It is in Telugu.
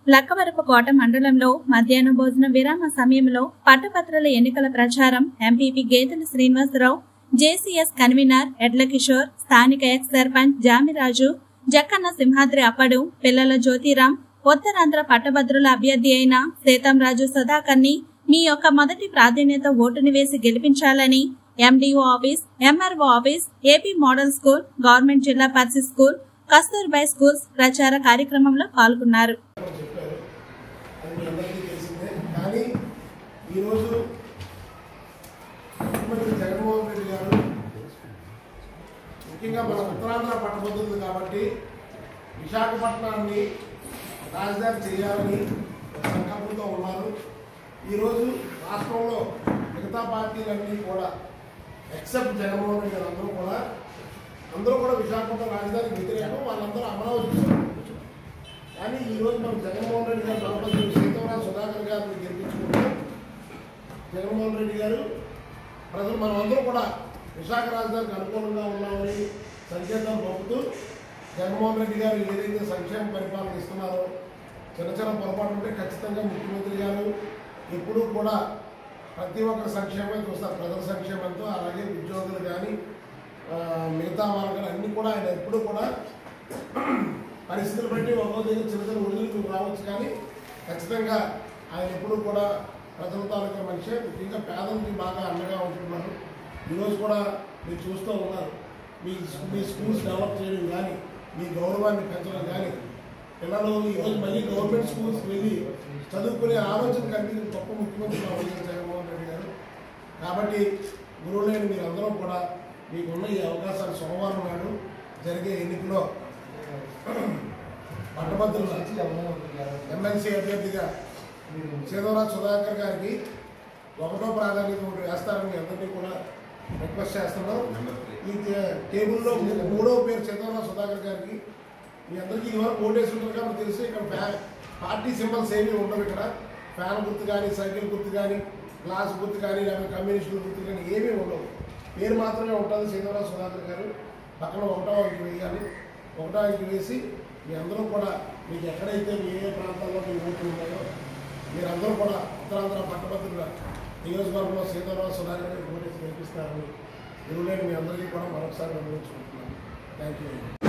లక్కవరపుకోట మండలంలో మధ్యాహ్న భోజన విరామ సమయంలో పట్టభద్రుల ఎన్నికల ప్రచారం ఎంపీపీ గేదెల శ్రీనివాసరావు జేసీఎస్ కన్వీనర్ ఎడ్ల కిషోర్ స్థానిక ఎక్స్ సర్పంచ్ జామిరాజు జక్కన్న సింహాద్రి అప్పడు పిల్లల జ్యోతిరాం ఉత్తరాంధ్ర పట్టభద్రుల అభ్యర్థి అయిన సీతంరాజు సుధాకర్ని మీ యొక్క మొదటి ప్రాధాన్యత ఓటుని వేసి గెలిపించాలని MDO office MRO office AP model school government zilla parishad school Kasturbai schools ప్రచార కార్యక్రమంలో పాల్గొన్నారు అని చెప్పారు అది మీ అందరికీ తెలిసిందే కానీ ఈరోజు ముఖ్యమంత్రి జగన్మోహన్ రెడ్డి గారు ముఖ్యంగా మన ఉత్తరాంధ్ర పట్టబోతుంది కాబట్టి విశాఖపట్నాన్ని రాజధాని చేయాలని సంకల్పంతో ఉన్నారు ఈరోజు రాష్ట్రంలో మిగతా పార్టీలన్నీ కూడా ఎక్సెప్ట్ జగన్మోహన్ రెడ్డి గారు అందరూ కూడా అందరూ కూడా విశాఖపట్నం రాజధానికి వ్యతిరేకం వాళ్ళందరూ అమరావతి చూస్తారు కానీ ఈ రోజు మనం జగన్మోహన్ రెడ్డి గారు బలపరిచిన సీతారాం సుధాకర్ గారిని గెలిపించుకుంటే జగన్మోహన్ రెడ్డి గారు ప్రజలు మనం అందరూ కూడా విశాఖ రాజధానికి అనుకూలంగా ఉన్నామని సంకేతం పంపుతూ జగన్మోహన్ రెడ్డి గారు ఏదైతే సంక్షేమ పరిపాలన ఇస్తున్నారో చిన్న చిన్న పొరపాటు ఉంటే ఖచ్చితంగా ముఖ్యమంత్రి గారు ఎప్పుడూ కూడా ప్రతి ఒక్కరి సంక్షేమమే చూస్తారు ప్రజల సంక్షేమంతో అలాగే ఉద్యోగులు కానీ ఆ, మిగతా వాళ్ళు కానీ అన్నీ కూడా ఆయన ఎప్పుడూ కూడా పరిస్థితులు బట్టి ఒక్కో దగ్గర చిన్న చిన్న ఒడిదుడుకులు రావచ్చు కానీ ఖచ్చితంగా ఆయన ఎప్పుడూ కూడా ప్రజల తాలూకా మనిషే ముఖ్యంగా పేదలకి బాగా అండగా ఉంటున్నారు ఈరోజు కూడా మీరు చూస్తూ ఉన్నారు మీ మీ స్కూల్స్ డెవలప్ చేయడం కానీ మీ గౌరవాన్ని పెంచడం కానీ పిల్లలు ఈరోజు మళ్ళీ గవర్నమెంట్ స్కూల్స్కి వెళ్ళి చదువుకునే ఆలోచన కలిగిన గొప్ప ముఖ్యమంత్రి మా వైఎస్ జగన్మోహన్ రెడ్డి గారు కాబట్టి గురువులైన మీరందరూ కూడా మీకున్న ఈ అవకాశాలు సోమవారం నాడు జరిగే ఎన్నికలో పట్టభద్రుల ఎమ్మెల్సీ అభ్యర్థిగా సీతారాం సుధాకర్ గారికి ఒకటో ప్రాధాన్యత ఒకటి వేస్తారని మీ అందరినీ కూడా రిక్వెస్ట్ చేస్తున్నాం ఈ టే- టేబుల్లో మూ- మూడో పేరు సీతారాం సుధాకర్ గారికి మీ అందరికీ ఇదివరకు ఓటేసి ఉంటారు కాబట్టి తెలుసు ఇక్కడ ఫ్యా పార్టీ సింబల్స్ ఏమీ ఉండవు ఇక్కడ ఫ్యాన్ గుర్తు కానీ సైకిల్ గుర్తు కానీ గ్లాస్ గుర్తు కానీ లేకపోతే కమ్యూనిస్టుల గుర్తు కానీ ఏమీ ఉండవు పేరు మాత్రమే ఉంటుంది సీతారాం సుధాకర్ గారు పక్కన ఒకటో అంకి వేయాలి ఒకటో అంకి వేసి మీ అందరూ కూడా మీకు ఎక్కడైతే మీ ఏ ప్రాంతాల్లో మీ ఓట్లు ఉన్నాయో మీరందరూ కూడా ఉత్తరాంధ్ర పట్టభద్రుల నియోజకవర్గంలో సీతారాం సుధాకర్ గారికి ఓటేసి గెలిపిస్తారని గురువులేని మీ అందరికీ కూడా మరొకసారి గమనించుకుంటున్నాను థ్యాంక్ యూ